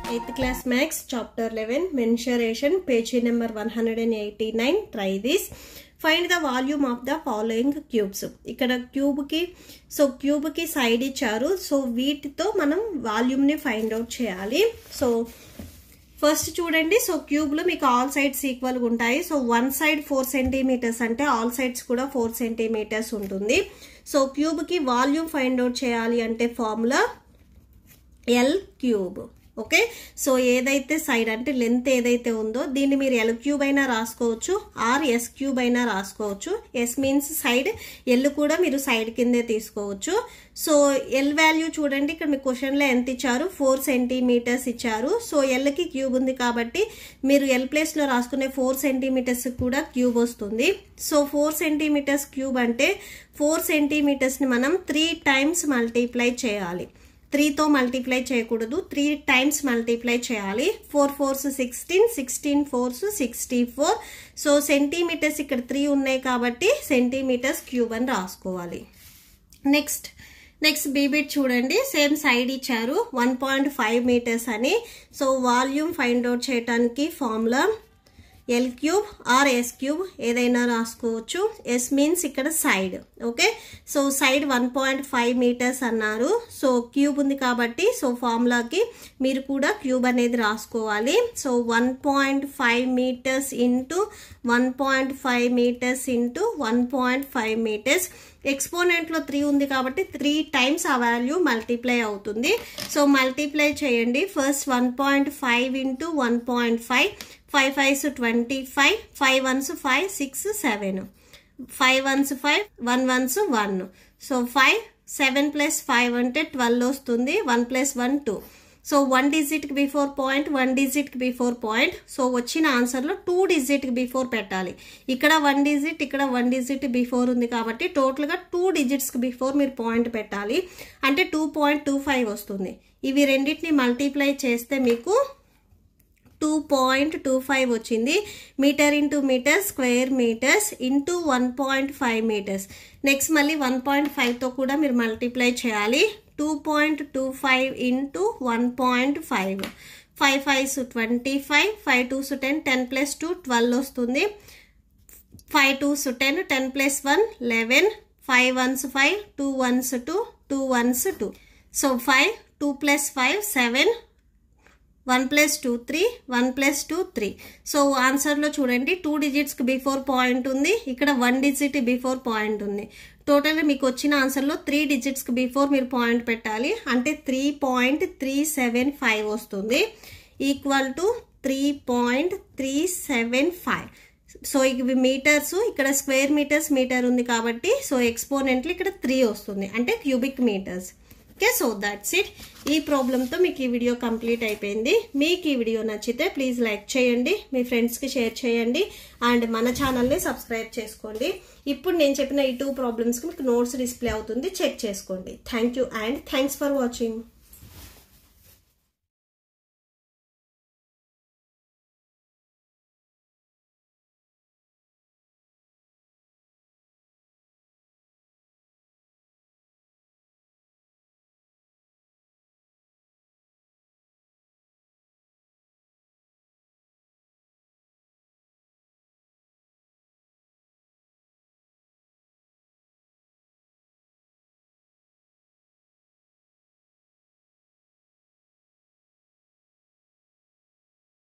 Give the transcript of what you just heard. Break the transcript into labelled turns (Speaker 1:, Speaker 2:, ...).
Speaker 1: 8th class max chapter 11 mensuration page number 189 try this find the volume of the following cubes ఇక్కడ cube కి so cube కి side ఇచ్చారు so వీటితో మనం volume ని find out చేయాలి సో ఫస్ట్ చూడండి సో క్యూబ్ లో మీకు ఆల్ సైడ్స్ ఈక్వల్ ఉంటాయి so one side four centimetres అంటే ఆల్ సైడ్స్ కూడా ఫోర్ సెంటీమీటర్స్ ఉంటుంది సో క్యూబ్ కి వాల్యూమ్ ఫైండ్ అవుట్ చేయాలి అంటే formula L cube okay so ఏదైతే సైడ్ అంటే లెంత్ ఏదైతే ఉందో దీన్ని మీరు ఎల్ క్యూబ్ అయినా రాసుకోవచ్చు ఆర్ ఎస్ క్యూబ్ అయినా రాసుకోవచ్చు ఎస్ మీన్స్ సైడ్ ఎల్ కూడా మీరు సైడ్ కిందే తీసుకోవచ్చు సో ఎల్ వాల్యూ చూడండి ఇక్కడ మీ క్వశ్చన్లో ఎంత ఇచ్చారు ఫోర్ సెంటీమీటర్స్ ఇచ్చారు సో ఎల్కి క్యూబ్ ఉంది కాబట్టి మీరు ఎల్ ప్లేస్లో రాసుకునే ఫోర్ సెంటీమీటర్స్ కూడా క్యూబ్ వస్తుంది సో ఫోర్ సెంటీమీటర్స్ క్యూబ్ అంటే ఫోర్ సెంటీమీటర్స్ని మనం త్రీ టైమ్స్ మల్టిప్లై చేయాలి త్రీతో మల్టిప్లై చేయకూడదు త్రీ టైమ్స్ మల్టిప్లై చేయాలి four fours sixteen sixteen fours sixty four so centimetres ఇక్కడ త్రీ ఉన్నాయి కాబట్టి సెంటీమీటర్స్ క్యూబ్ అని రాసుకోవాలి నెక్స్ట్ నెక్స్ట్ బీబిట్ చూడండి సేమ్ సైడ్ ఇచ్చారు వన్ పాయింట్ ఫైవ్ మీటర్స్ అని సో వాల్యూమ్ ఫైండ్ అవుట్ చేయడానికి formula L cube or S cube ఏదైనా రాసుకోవచ్చు ఎస్ మీన్స్ ఇక్కడ side okay so side one point five metres అన్నారు సో క్యూబ్ ఉంది కాబట్టి సో ఫార్ములాకి మీరు కూడా క్యూబ్ అనేది రాసుకోవాలి so one point five metres into one point five metres into one point five metres ఎక్స్పోనెంట్లో త్రీ ఉంది కాబట్టి త్రీ టైమ్స్ ఆ వాల్యూ మల్టిప్లై అవుతుంది సో మల్టిప్లై చేయండి first one point five into one point five five fives twenty five five ones five six seven five ones five one ones one so five seven plus five అంటే twelve వస్తుంది one plus one two so one డిజిట్కి before point one డిజిట్కి before point so వచ్చిన ఆన్సర్లో two డిజిట్కి before పెట్టాలి ఇక్కడ one digit ఇక్కడ వన్ డిజిట్ బిఫోర్ ఉంది కాబట్టి టోటల్గా టూ డిజిట్స్కి బిఫోర్ మీరు పాయింట్ పెట్టాలి అంటే టూ పాయింట్ టూ ఫైవ్ వస్తుంది ఇవి రెండింటిని మల్టిప్లై చేస్తే మీకు టూ పాయింట్ టూ ఫైవ్ వచ్చింది metre into metre square metres into one point five metres next మళ్ళీ వన్ పాయింట్ ఫైవ్తో కూడా మీరు మల్టిప్లై చేయాలి two point two five into one point five five fives twenty five five twos ten ten plus two twelve వస్తుంది five twos ten ten plus one eleven five ones five two ones two two ones two so five two plus five seven one plus two three one plus two three so ఆన్సర్లో చూడండి two డిజిట్స్కి before point ఉంది ఇక్కడ one digit before point ఉంది టోటల్గా మీకు వచ్చిన ఆన్సర్లో త్రీ డిజిట్స్కి బిఫోర్ మీరు పాయింట్ పెట్టాలి అంటే three point three seven five వస్తుంది equal to three point three seven five so ఇవి మీటర్స్ ఇక్కడ స్క్వేర్ మీటర్స్ మీటర్ ఉంది కాబట్టి సో ఎక్స్పోనెంట్లు ఇక్కడ త్రీ వస్తుంది అంటే cubic metres okay so that's it ఈ ప్రాబ్లంతో మీకు ఈ వీడియో కంప్లీట్ అయిపోయింది మీకు ఈ వీడియో నచ్చితే ప్లీజ్ లైక్ చేయండి మీ ఫ్రెండ్స్కి షేర్ చేయండి అండ్ మన ఛానల్ని సబ్స్క్రైబ్ చేసుకోండి ఇప్పుడు నేను చెప్పిన ఈ టూ ప్రాబ్లమ్స్కి మీకు నోట్స్ డిస్ప్లే అవుతుంది చెక్ చేసుకోండి thank you and thanks for watching